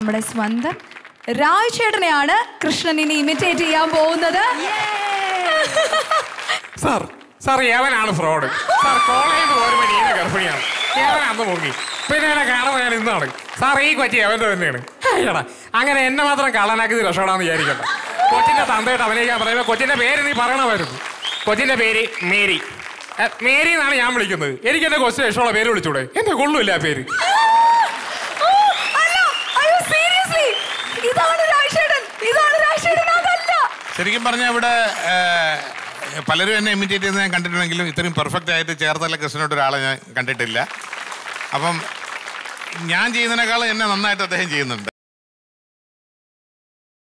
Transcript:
നമ്മുടെ സ്വന്തം രാജ് ചേട്ടനെയാണ് കൃഷ്ണൻ ഇനി ഇമിറ്റേറ്റ് ചെയ്യാൻ പോകുന്നത് സാർ സാർ യവനാണ് ഫ്രോഡ് സാർ കോളേജിൽ പോരുമ്പോൾ നീന ഗർഭിണിയാണ് യവൻ അന്ന് മുങ്ങി പിന്നെ എന്നെ കാണുമ്പോൾ ഞാൻ ഇന്നാണ് സാർ ഈ കൊച്ചി അവൻ്റെ തന്നെയാണ് എടാ അങ്ങനെ എന്നെ മാത്രം കള്ളനാക്കി രക്ഷപ്പെടാന്ന് വിചാരിക്കണ്ട കൊച്ചിന്റെ തന്തയായിട്ട് അഭിനയിക്കാൻ പറയുമ്പോൾ കൊച്ചിന്റെ പേര് നീ പറയണമായിരുന്നു കൊച്ചിന്റെ പേര് മേരി എ, മേരി എന്നാണ് ഞാൻ വിളിക്കുന്നത് എനിക്ക് എന്റെ കൊച്ചിന് ഇഷ്ടമുള്ള പേര് വിളിച്ചൂടെ എന്റെ കൊള്ളില്ല ആ പേര് ഓ, അല്ല, അയ്യോ, seriously? ഇതാണ് രാജ് ചേട്ടൻ ഇതാണ് രാജ് ചേട്ടൻ അതല്ല ശരിക്കും പറഞ്ഞാൽ ഇവിടെ ഏഹ്, പലരും എന്നെ ഇമിറ്റേറ്റ് ചെയ്യുന്നത് ഞാൻ കണ്ടിട്ടുണ്ടെങ്കിലും ഇത്രയും പെർഫെക്റ്റ് ആയിട്ട് ചേർത്തല കൃഷ്ണനോട് ഒരാളെ ഞാൻ കണ്ടിട്ടില്ല അപ്പം ഞാൻ ചെയ്യുന്നതിനേക്കാൾ എന്നെ നന്നായിട്ട് അദ്ദേഹം ചെയ്യുന്നുണ്ട്